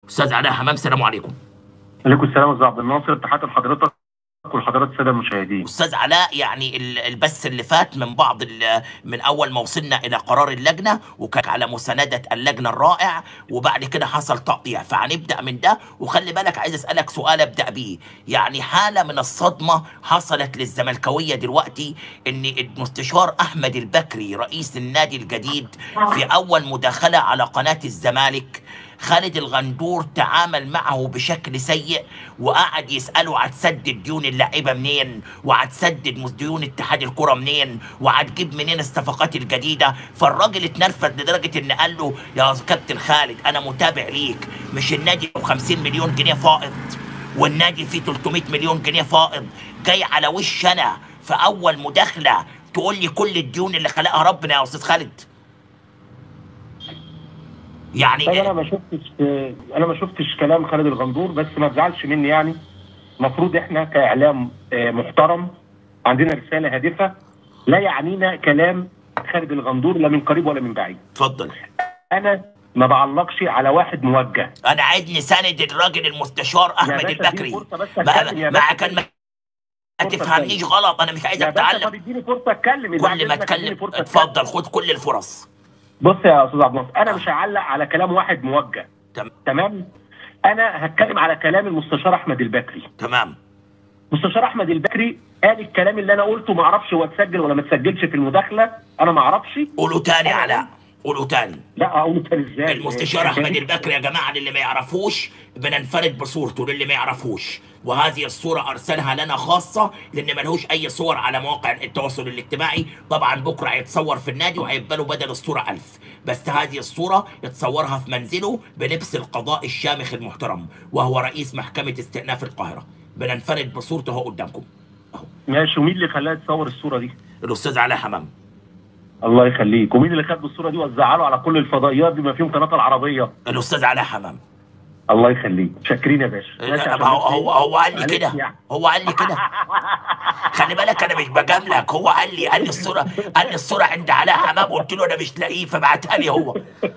استاذ علاء حمام السلام عليكم عليكم السلام يا استاذ عبد الناصر تحياتي لحضرتك ولحضرات الساده المشاهدين استاذ علاء يعني ال- البث اللي فات من بعض ال- من اول ما وصلنا الى قرار اللجنه وكان على مسانده اللجنه الرائع وبعد كده حصل تقطيع فهنبدا من ده وخلي بالك عايز اسالك سؤال ابدا بيه يعني حاله من الصدمه حصلت للزملكاويه دلوقتي ان المستشار احمد البكري رئيس النادي الجديد في اول مداخله على قناه الزمالك خالد الغندور تعامل معه بشكل سيء وقعد يسأله هتسدد ديون اللعيبة منين وهتسدد ديون اتحاد الكرة منين وهتجيب منين الصفقات الجديدة فالراجل اتنرفز لدرجة ان قال له يا كابتن خالد انا متابع ليك مش النادي 50 مليون جنيه فائض والنادي فيه 300 مليون جنيه فائض جاي على وش انا في اول مداخلة تقول لي كل الديون اللي خلقها ربنا يا استاذ خالد يعني طيب انا ما شفتش انا ما شفتش كلام خالد الغندور بس ما تزعلش مني يعني المفروض احنا كاعلام آه، محترم عندنا رساله هادفه لا يعنينا كلام خالد الغندور لا من قريب ولا من بعيد اتفضل انا ما بعلقش على واحد موجه انا عايز نساند الراجل المستشار احمد باشا اديني البكري فرصة بس ما, أتكلم يا ما باشا. كان ما ما فرصة تفهمنيش غلط انا مش يا عايزك باشا طب تعلق اديني فرصه اتكلم إذا كل ما عجبتك اديني اتكلم فرصة اتفضل خد كل الفرص بص يا استاذ عبد الناصر انا مش هعلق على كلام واحد موجه تم- تمام انا هتكلم على كلام المستشار احمد البكري تمام مستشار احمد البكري قال الكلام اللي انا قلته ما اعرفش هو اتسجل ولا ما اتسجلش في المداخله انا ما اعرفش قولوا تاني أنا علاء قولوا تاني لا اقول تاني ازاي المستشار احمد البكري يا جماعه للي ما يعرفوش بننفرد بصورته للي ما يعرفوش وهذه الصوره ارسلها لنا خاصه لان ملهوش اي صور على مواقع التواصل الاجتماعي طبعا بكره هيتصور في النادي وهيبقى له بدل الصوره ألف بس هذه الصوره اتصورها في منزله بلبس القضاء الشامخ المحترم وهو رئيس محكمه استئناف القاهره بننفرد بصورته اهو قدامكم اهو ماشي ومين اللي خلاها تصور الصوره دي الاستاذ علاء حمام الله يخليك ومين اللي خد الصوره دي وزعها له على كل الفضائيات بما فيهم قناه العربيه الاستاذ علاء حمام الله يخليك شاكرين يا باشا ماشي لا، عشان هو بس هو هو قال لي معلش كده يعني. هو قال لي كده خلي بالك انا مش بجاملك هو قال لي قال لي الصوره قال لي الصوره عند علاء حمام قلت له انا مش لاقيه فبعتها لي هو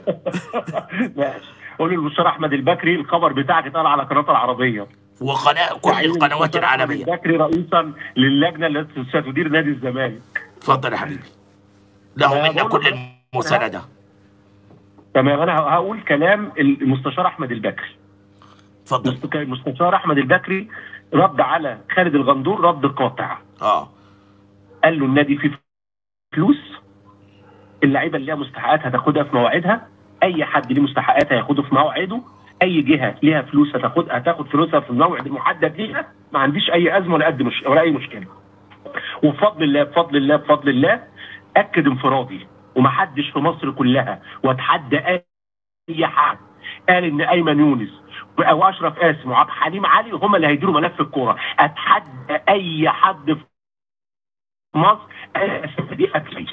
ماشي قول للمستشار احمد البكري الخبر بتاعك اتقال على قناه العربيه وقناه كل تعيين القنوات المستشار أحمد العالميه البكري رئيسا للجنه التي ستدير نادي الزمالك اتفضل يا حبيبي له أنا منا بقول كل لك- المسانده تمام انا هقول كلام المستشار احمد البكري اتفضل المستشار احمد البكري رد على خالد الغندور رد قاطع اه قال له النادي فيه فلوس اللعيبه اللي ليها مستحقات هتاخدها في مواعيدها اي حد ليه مستحقات هياخده في موعده اي جهه ليها فلوس هتاخد هتاخد فلوسها في الموعد المحدد ليها ما عنديش اي ازمه ولا قد مش ولا اي مشكله وبفضل الله بفضل الله بفضل الله اكد انفرادي ومحدش في مصر كلها واتحدى اي حد قال ان ايمن يونس او اشرف قاسم وعبد الحليم علي هم اللي هيديروا ملف الكوره اتحدى اي حد في مصر قال دي أكلي.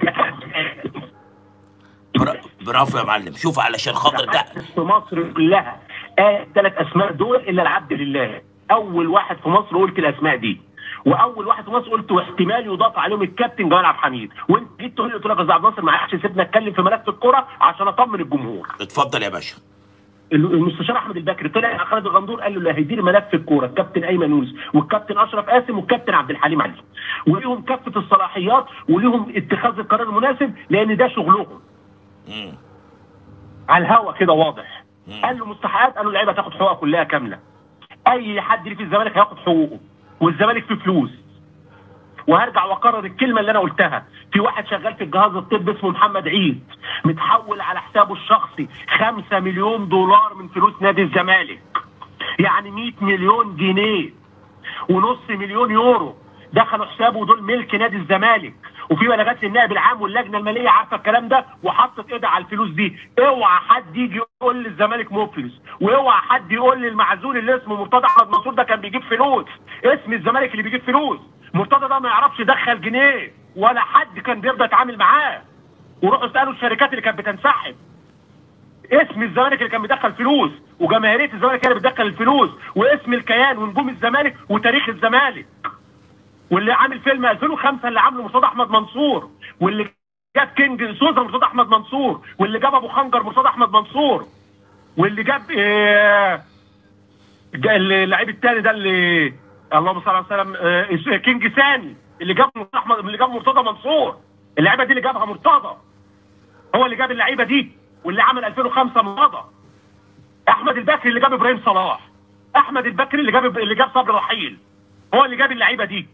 برا- برافو يا معلم شوف علشان خاطر ده في مصر كلها قال ثلاث اسماء دول الا العبد لله اول واحد في مصر قلت الاسماء دي واول واحد في مصر قلت واحتمال يضاف عليهم الكابتن جمال عبد الحميد وانت جيت تقول لي قلت لك يا أستاذ عبد الناصر معلش سيبنا اتكلم في ملف الكوره عشان اطمن الجمهور اتفضل يا باشا المستشار احمد البكري طلع على خالد الغندور قال له اللي هيدير ملف الكوره الكابتن ايمن يونس والكابتن اشرف قاسم والكابتن عبد الحليم علي وليهم كافه الصلاحيات وليهم اتخاذ القرار المناسب لان ده شغلهم مم. على الهوا كده واضح مم. قال له مستحقات قال له اللعيبه هتاخد حقوقها كلها كامله اي حد ليه في الزمالك هياخد حقوقه والزمالك فيه فلوس وهرجع واكرر الكلمه اللي انا قلتها في واحد شغال في الجهاز الطبي اسمه محمد عيد متحول على حسابه الشخصي 5 مليون دولار من فلوس نادي الزمالك يعني 100 مليون جنيه ونص مليون يورو دخلوا حسابه دول ملك نادي الزمالك وفي بلاغات للنائب العام واللجنه الماليه عارفه الكلام ده وحطت ايدها على الفلوس دي اوعى حد يجي يقول للزمالك مفلس واوعى حد يقول للمعزول اللي اسمه مرتضى احمد منصور ده كان بيجيب فلوس اسم الزمالك اللي بيجيب فلوس مرتضى ده ما يعرفش يدخل جنيه ولا حد كان بيرضى يتعامل معاه وروحوا اسالوا الشركات اللي كانت بتنسحب اسم الزمالك اللي كان بيدخل فلوس وجماهيريه الزمالك هي اللي بتدخل الفلوس واسم الكيان ونجوم الزمالك وتاريخ الزمالك واللي عامل فيلم 2005 اللي عامله مرتضى احمد منصور واللي جاب كينج سوزا مرتضى احمد منصور واللي جاب ابو خنجر مرتضى احمد منصور واللي جاب آه، جا- اللعيب الثاني ده اللي اللهم صل على وسلم آه، كينج ساني اللي جاب احمد اللي جاب مرتضى منصور اللعيبه دي اللي جابها مرتضى هو اللي جاب اللعيبه دي واللي عمل 2005 مرتضى احمد البكري اللي جاب ابراهيم صلاح احمد البكري اللي جاب اللي جاب صبري رحيل هو اللي جاب اللعيبه دي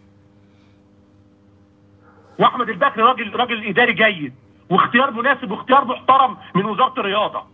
واحمد البكري راجل راجل اداري جيد واختيار مناسب واختيار محترم من وزاره الرياضه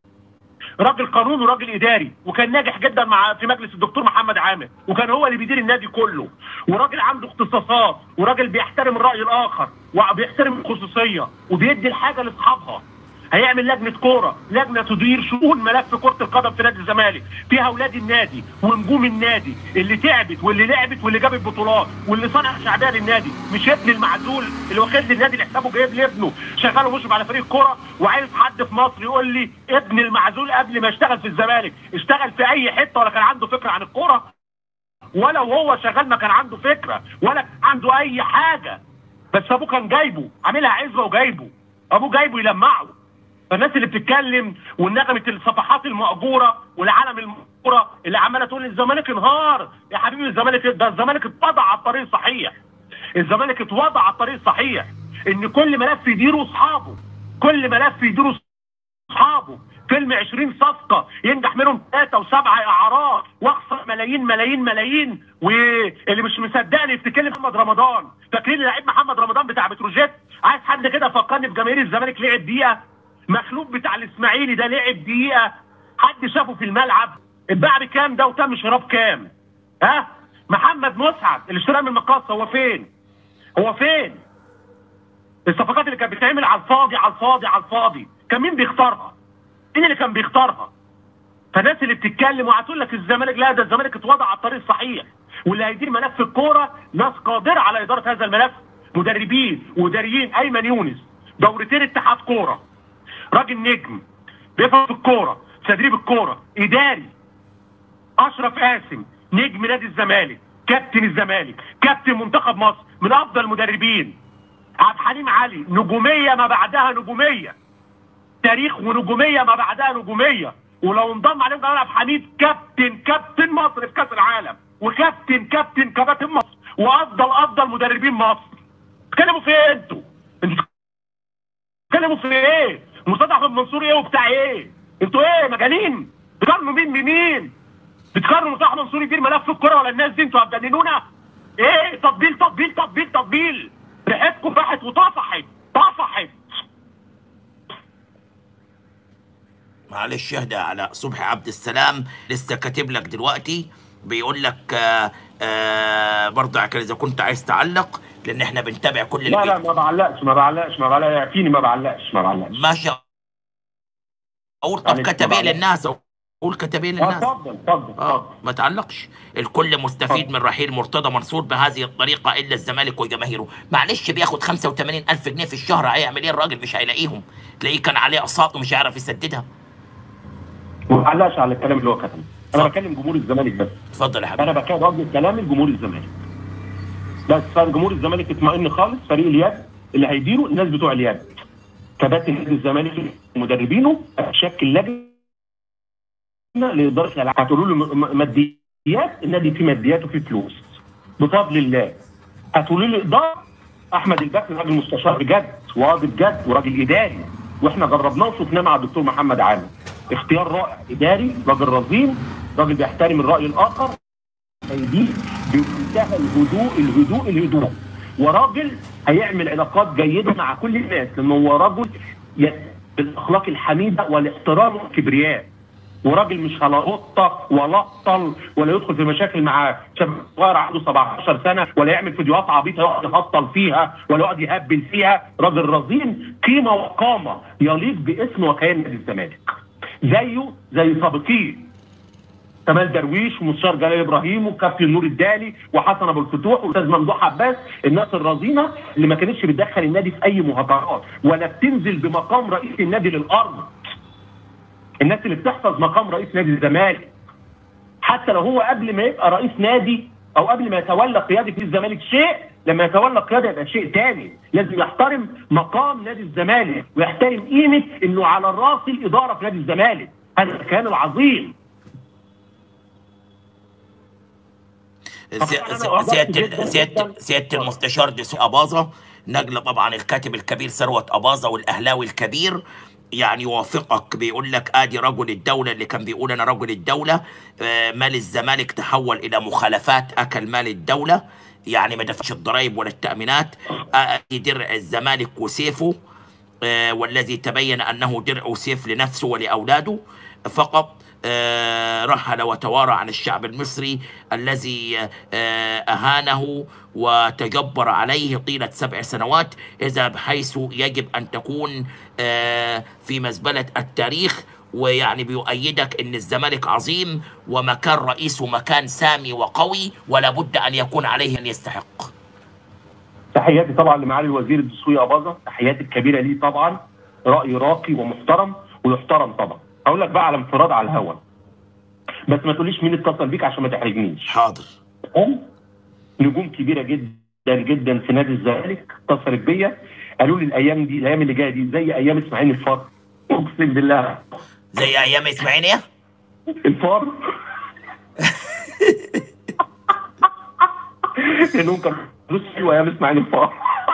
راجل قانون وراجل اداري وكان ناجح جدا مع في مجلس الدكتور محمد عامر وكان هو اللي بيدير النادي كله وراجل عنده اختصاصات وراجل بيحترم الراي الاخر وبيحترم الخصوصيه وبيدي الحاجه لاصحابها هيعمل لجنه كوره لجنه تدير شؤون ملف كره القدم في نادي الزمالك فيها اولاد النادي ونجوم النادي اللي تعبت واللي لعبت واللي جابت بطولات واللي صنع شعبيه للنادي مش ابن المعزول اللي واخد لي النادي اللي حسابه جايب لابنه شغال مشرف على فريق كوره وعايز حد في مصر يقول لي ابن المعزول قبل ما يشتغل في الزمالك اشتغل في اي حته ولا كان عنده فكره عن الكوره ولا وهو شغال ما كان عنده فكره ولا كان عنده اي حاجه بس ابوه كان جايبه عاملها عزبه وجايبه ابوه جايبه يلمعه فالناس اللي بتتكلم والنغمه الصفحات المأجوره والعالم المأجوره اللي عماله تقول الزمالك انهار يا حبيبي الزمالك ده الزمالك اتوضع على الطريق الصحيح الزمالك اتوضع على الطريق الصحيح ان كل ملف يديره اصحابه كل ملف يديره اصحابه فيلم 20 صفقه ينجح منهم ثلاثه وسبعه اعراض واخسر ملايين ملايين ملايين واللي مش مصدقني يفتكر لي محمد رمضان فاكرين لعيب محمد رمضان بتاع بتروجيت عايز حد كده فكرني بجماهير الزمالك لعب دقيقه مخلوق بتاع الاسماعيلي ده لعب دقيقه حد شافه في الملعب اتباع بكام ده وتم شراب كام ها محمد مسعد اللي اشتراه من المقاصه هو فين هو فين الصفقات اللي كانت بتتعمل على الفاضي على الفاضي على الفاضي كان مين بيختارها مين اللي كان بيختارها فالناس اللي بتتكلم وهتقول لك الزمالك لا ده الزمالك اتوضع على الطريق الصحيح واللي هيدير ملف الكوره ناس قادره على اداره هذا الملف مدربين واداريين ايمن يونس دورتين اتحاد كوره راجل نجم بيفهم في الكوره تدريب الكوره اداري اشرف قاسم نجم نادي الزمالك كابتن الزمالك كابتن منتخب مصر من افضل المدربين عبد الحليم علي نجوميه ما بعدها نجوميه تاريخ ونجوميه ما بعدها نجوميه ولو انضم عليهم جمال عبد الحميد كابتن كابتن مصر في كاس العالم وكابتن كابتن كباتن مصر وافضل افضل مدربين مصر تتكلموا في ايه انتوا؟ انتوا بتتكلموا في ايه؟ مصطفى احمد منصور ايه وبتاع ايه؟ انتوا ايه مجانين؟ بتقارنوا مين بمين؟ بتقارنوا مصطفى احمد منصور يدير ملف الكوره ولا الناس دي انتوا هتجننونا؟ ايه تطبيل تطبيل تطبيل تطبيل ريحتكم فاحت وطفحت طفحت معلش اهدى على صبحي عبد السلام لسه كاتب لك دلوقتي بيقول لك آه آه برضه كده اذا كنت عايز تعلق لان احنا بنتابع كل اللي لا لا بي- ما بعلقش ما بعلقش ما بعلقش يعفيني ما بعلقش ما بعلقش ماشي اقول طب معلش، كتب ايه طبعا. للناس اقول كتب ايه اه للناس اتفضل اتفضل اه اتفضل ما تعلقش الكل مستفيد اتفضل. من رحيل مرتضى منصور بهذه الطريقة إلا الزمالك وجماهيره معلش بياخد 85 ألف جنيه في الشهر هيعمل إيه الراجل مش هيلاقيهم تلاقيه كان عليه أقساط ومش هيعرف يسددها ما بعلقش على الكلام اللي هو كتبه انا اتفضل. بكلم جمهور الزمالك بس اتفضل يا حبيبي انا بكاد اوجه كلامي لجمهور الزمالك بس فجمهور الزمالك اطمئن خالص فريق اليد اللي هيديره الناس بتوع اليد كباتن نادي الزمالك مدربينه هتشكل لجنه لاداره الالعاب هتقولوا له م- م- ماديات النادي فيه ماديات وفيه فلوس بفضل الله هتقولوا لي اداره احمد البكري راجل مستشار بجد وقاضي بجد وراجل اداري واحنا جربناه وشفناه مع الدكتور محمد عامر اختيار رائع اداري راجل رزين راجل بيحترم الراي الاخر دي بمنتهى الهدوء الهدوء الهدوء وراجل هيعمل علاقات جيده مع كل الناس لانه هو رجل ي- بالاخلاق الحميده والاحترام والكبرياء وراجل مش هلقطه ولا اقطل ولا يدخل في مشاكل مع شاب صغير عنده 17 سنه ولا يعمل فيديوهات عبيطه يقعد يهطل فيها ولا يقعد يهبل فيها راجل رزين قيمه وقامه يليق باسم وكيان نادي الزمالك زيه زي سابقيه كمال درويش ومستشار جلال ابراهيم وكابتن نور الدالي وحسن ابو الفتوح واستاذ ممدوح عباس الناس الرزينه اللي ما كانتش بتدخل النادي في اي مهاترات ولا بتنزل بمقام رئيس النادي للارض الناس اللي بتحفظ مقام رئيس نادي الزمالك حتى لو هو قبل ما يبقى رئيس نادي او قبل ما يتولى قياده في الزمالك شيء لما يتولى القياده يبقى شيء تاني لازم يحترم مقام نادي الزمالك ويحترم قيمه انه على راس الاداره في نادي الزمالك هذا الكيان العظيم سي- سي- سيادة سيادة سيادة المستشار دسوقي أباظة نجل طبعا الكاتب الكبير ثروة أباظة والأهلاوي الكبير يعني يوافقك بيقول لك ادي رجل الدولة اللي كان بيقول انا رجل الدولة آه، مال الزمالك تحول الى مخالفات اكل مال الدولة يعني ما دفعش الضرائب ولا التأمينات آه، درع الزمالك وسيفه آه، والذي تبين انه درع وسيف لنفسه ولاولاده فقط آه، رحل وتوارى عن الشعب المصري الذي آه، اهانه وتجبر عليه طيله سبع سنوات اذا بحيث يجب ان تكون آه، في مزبله التاريخ ويعني بيؤيدك ان الزمالك عظيم ومكان رئيسه مكان سامي وقوي ولا بد ان يكون عليه ان يستحق تحياتي طبعا لمعالي الوزير الدسوقي اباظه تحياتي الكبيره ليه طبعا راي راقي ومحترم ويحترم طبعا اقول لك بقى على انفراد على الهوا بس ما تقوليش مين اتصل بيك عشان ما تحرجنيش حاضر هم نجوم كبيره جدا جدا في نادي الزمالك اتصلت بيا قالوا لي الايام دي الايام اللي جايه دي زي ايام اسماعيل الفار اقسم بالله زي ايام اسماعيل ايه الفار لانهم كانوا فلوس حلوه ايام اسماعيل الفار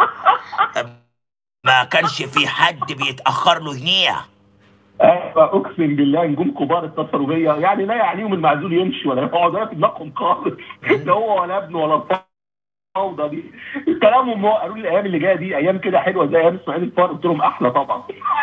ما كانش في حد بيتاخر له جنيه ايوه اقسم بالله نجوم كبار اتصلوا بيا يعني لا يعنيهم المعزول يمشي ولا يقعد ولا في دماغهم خالص لا هو ولا ابنه ولا الفوضى دي كلامهم هو قالوا لي الايام اللي جايه دي ايام كده حلوه زي ايام اسماعيل الفار قلت لهم احلى طبعا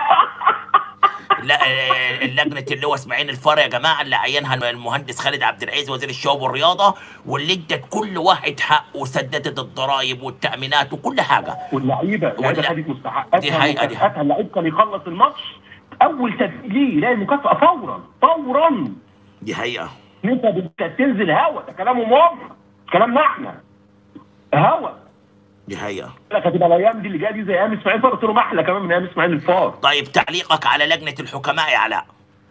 لا آه، اللجنه اللي هو اسماعيل الفار يا جماعه اللي عينها المهندس خالد عبد العزيز وزير الشباب والرياضه واللي ادت كل واحد حقه وسددت الضرائب والتامينات وكل حاجه واللعيبه اللعيبه واللا- خدت مستحقاتها دي حقيقة، دي مكافآتها. اللعيب كان يخلص الماتش اول تسجيل ليه يلاقي المكافاه فورا فورا دي حقيقه انت بت- تنزل هوا ده كلامهم هم كلامنا احنا هوا دي حقيقه لك هتبقى الايام دي اللي جايه دي زي ايام اسماعيل الفار قلت لهم احلى كمان من ايام اسماعيل الفار طيب تعليقك على لجنه الحكماء يا علاء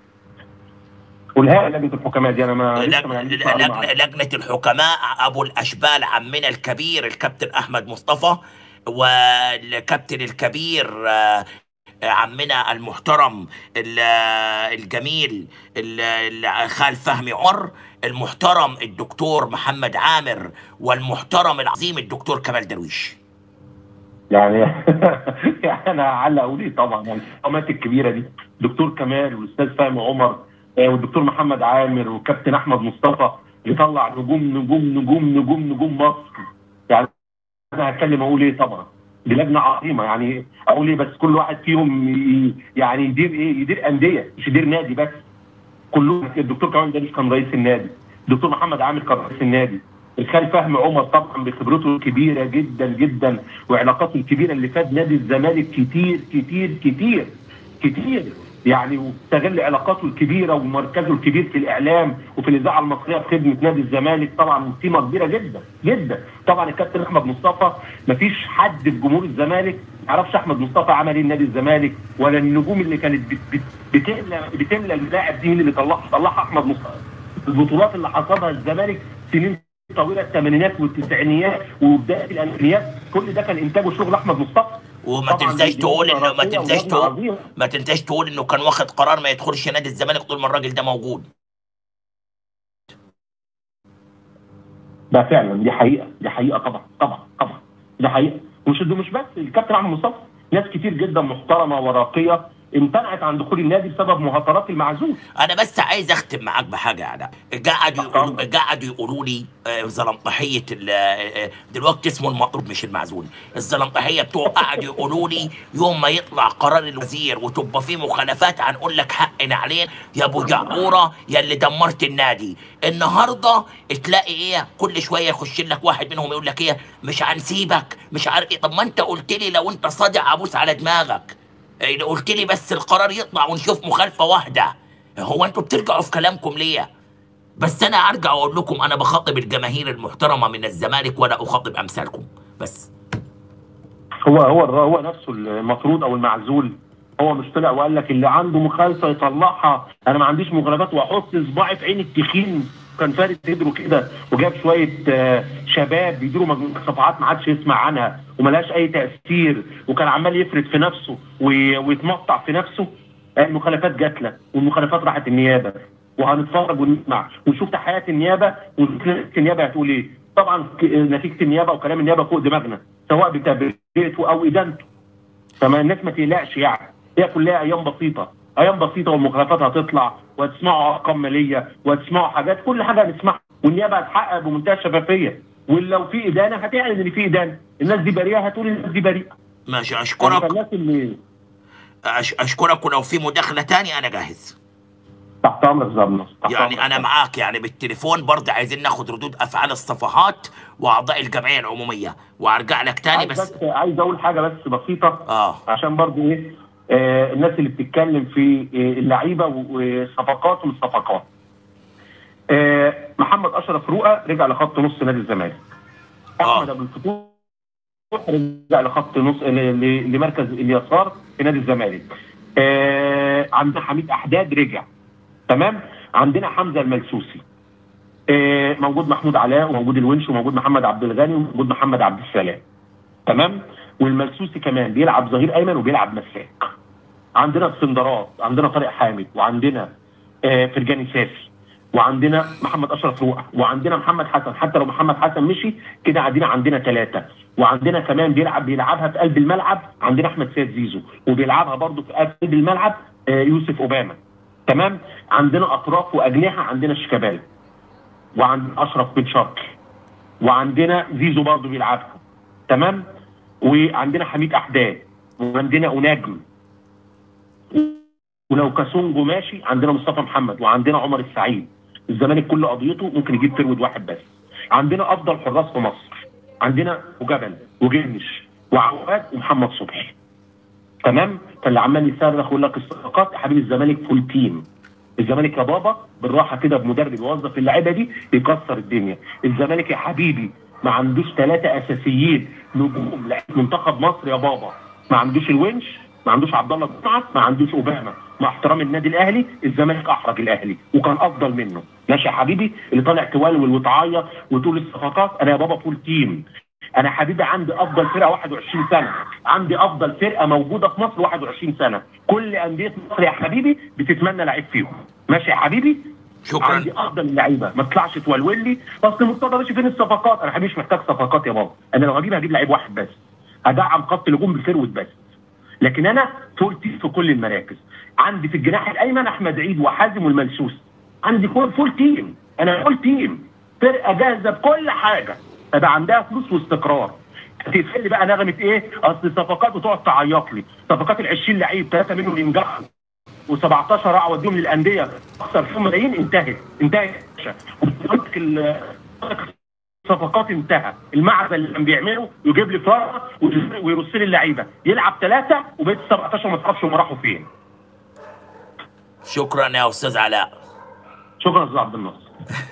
والها لجنه الحكامات دي انا ما لسه لج- ما عنديش لج- معلومة عنها. لجنه الحكماء ابو الاشبال عمنا الكبير الكابتن احمد مصطفى والكابتن الكبير آه، عمنا المحترم ال- الجميل ال- ال- خال فهمي عمر المحترم الدكتور محمد عامر والمحترم العظيم الدكتور كمال درويش يعني يعني انا هعلق اقول ايه طبعا يعني الحكامات الكبيره دي دكتور كمال والاستاذ فهمي عمر آه، والدكتور محمد عامر والكابتن احمد مصطفى يطلع نجوم نجوم نجوم نجوم نجوم مصر يعني انا هتكلم اقول ايه طبعا دي لجنه عظيمه يعني اقول ايه بس كل واحد فيهم ي- يعني يدير ايه يدير انديه مش يدير نادي بس كلهم الدكتور كمال درويش كان رئيس النادي الدكتور محمد عامر كان رئيس النادي الخال فهمي عمر طبعا بخبرته الكبيره جدا جدا وعلاقاته الكبيره اللي فاد نادي الزمالك كتير كتير كتير كتير يعني واستغل علاقاته الكبيره ومركزه الكبير في الاعلام وفي الاذاعه المصريه في خدمه نادي الزمالك طبعا قيمه كبيره جدا جدا طبعا الكابتن احمد مصطفى مفيش حد في جمهور الزمالك ما يعرفش احمد مصطفى عمل ايه لنادي الزمالك ولا النجوم اللي كانت بت- بت- بتملى بتملى اللاعب دي مين اللي طلعها طلعها احمد مصطفى البطولات اللي حصدها الزمالك سنين طويله الثمانينات والتسعينيات وبدايه الالفينيات كل ده كان انتاجه شغل احمد مصطفى وما طبعاً تنساش دي تقول نقطة انه ما رئيسية تنساش ولجنة تقول عظيمة. ما تنساش تقول انه كان واخد قرار ما يدخلش نادي الزمالك طول ما الراجل ده موجود ده فعلا دي حقيقه دي حقيقه طبعا طبعا طبعا دي حقيقه مش مش بس الكابتن احمد مصطفى ناس كتير جدا محترمه وراقيه امتنعت عن دخول النادي بسبب مهاترات المعزول انا بس عايز اختم معاك بحاجه يعني قعدوا يقولوا قعدوا يقولوا لي آه، زلمطحيه ال- آه، آه، دلوقتي اسمه المطلوب مش المعزول الزلمطحيه بتوع قعدوا يقولوا لي يوم ما يطلع قرار الوزير وتبقى فيه مخالفات هنقول لك حقنا عليه يا ابو جعوره يا اللي دمرت النادي النهارده تلاقي ايه كل شويه يخش لك واحد منهم يقول لك ايه مش هنسيبك مش عارف ايه طب ما انت قلت لي لو انت صادق ابوس على دماغك إيه، قلت لي بس القرار يطلع ونشوف مخالفه واحده هو انتوا بترجعوا في كلامكم ليه بس انا ارجع اقول لكم انا بخاطب الجماهير المحترمه من الزمالك ولا اخاطب امثالكم بس هو هو هو نفسه المطرود او المعزول هو مش طلع وقال لك اللي عنده مخالفه يطلعها انا ما عنديش مخالفات واحط صباعي في عين التخين كان فارد صدره كده وجاب شويه آه، شباب بيديروا مجموعه صفحات ما حدش يسمع عنها وملهاش اي تاثير وكان عمال يفرد في نفسه وي- ويتمطع في نفسه المخالفات جات لك والمخالفات راحت النيابه وهنتفرج ونسمع ونشوف تحقيقات النيابه ونشوف النيابه هتقول ايه طبعا ك- نتيجه النيابه وكلام النيابه فوق دماغنا سواء بتبريته او ادانته فما الناس ما تقلقش يعني هي كلها ايام بسيطه ايام بسيطه والمخالفات هتطلع وهتسمعوا ارقام ماليه وهتسمعوا حاجات كل حاجه هنسمعها والنيابه هتحقق بمنتهى الشفافيه ولو في ادانه هتعلن ان في ادانه الناس دي بريئه هتقول الناس دي بريئه ماشي يعني اشكرك فالناس اللي أش اشكرك ولو في مداخله تانية انا جاهز تحت امرك يا زلمه تحت يعني أمرك. انا معاك يعني بالتليفون برضه عايزين ناخد ردود افعال الصفحات واعضاء الجمعيه العموميه وارجع لك تاني عايز بس بس عايز اقول حاجه بس بسيطه اه عشان برضو ايه آه الناس اللي بتتكلم في آه اللعيبه والصفقات ومش صفقات آه محمد اشرف رؤى رجع لخط نص نادي الزمالك آه. احمد ابو الفتوح رجع لخط نص ل- ل- لمركز اليسار في نادي الزمالك آه عندنا حميد احداد رجع تمام عندنا حمزه الملسوسي آه موجود محمود علاء وموجود الونش وموجود محمد عبد الغني وموجود محمد عبد السلام تمام والملسوسي كمان بيلعب ظهير ايمن وبيلعب مساك عندنا السندرات عندنا طارق حامد وعندنا آه فرجاني ساسي وعندنا محمد اشرف روقه وعندنا محمد حسن حتى لو محمد حسن مشي كده عندنا عندنا ثلاثه وعندنا كمان بيلعب بيلعبها في قلب الملعب عندنا احمد سيد زيزو وبيلعبها برضو في قلب الملعب آه يوسف اوباما تمام عندنا اطراف واجنحه عندنا شيكابالا وعندنا اشرف بن شرقي وعندنا زيزو برضو بيلعبها تمام وعندنا حميد احداد وعندنا اناجم ولو كاسونجو ماشي عندنا مصطفى محمد وعندنا عمر السعيد الزمالك كل قضيته ممكن يجيب فرود واحد بس عندنا افضل حراس في مصر عندنا وجبل وجنش وعواد ومحمد صبحي تمام فاللي عمال يصرخ ويقول لك الصفقات يا حبيبي الزمالك فول تيم الزمالك يا بابا بالراحه كده بمدرب يوظف اللعيبه دي يكسر الدنيا الزمالك يا حبيبي ما عندوش ثلاثه اساسيين نجوم لعيبه منتخب مصر يا بابا ما عندوش الونش ما عندوش عبد الله جمعه ما عندوش اوباما مع احترام النادي الاهلي الزمالك احرج الاهلي وكان افضل منه ماشي يا حبيبي اللي طالع تولول وتعيط وتقول الصفقات انا يا بابا فول تيم انا حبيبي عندي افضل فرقه 21 سنه عندي افضل فرقه موجوده في مصر 21 سنه كل انديه مصر يا حبيبي بتتمنى لعيب فيهم ماشي يا حبيبي شكرا عندي افضل اللعيبه ما تطلعش تولول لي اصل مرتضى ماشي فين الصفقات انا حبيبي مش محتاج صفقات يا بابا انا لو هجيب هجيب لعيب واحد بس هدعم خط الهجوم بفرود بس لكن انا فول تيم في كل المراكز عندي في الجناح الايمن احمد عيد وحازم والملسوس عندي فول فول تيم انا فول تيم فرقه جاهزه بكل حاجه فبقى عندها فلوس واستقرار تتخلي بقى نغمه ايه اصل صفقات وتقعد تعيط لي صفقات ال 20 لعيب ثلاثه منهم ينجحوا و17 اوديهم للانديه اخسر فيهم ملايين انتهت انتهت يا باشا. وعندك ال- صفقات انتهى المعزل اللي كان بيعمله يجيب لي فرقه ويرص لي اللعيبه يلعب ثلاثه وبقيت 17 ما تعرفش هم راحوا فين شكرا يا استاذ علاء شكرا يا استاذ عبد الناصر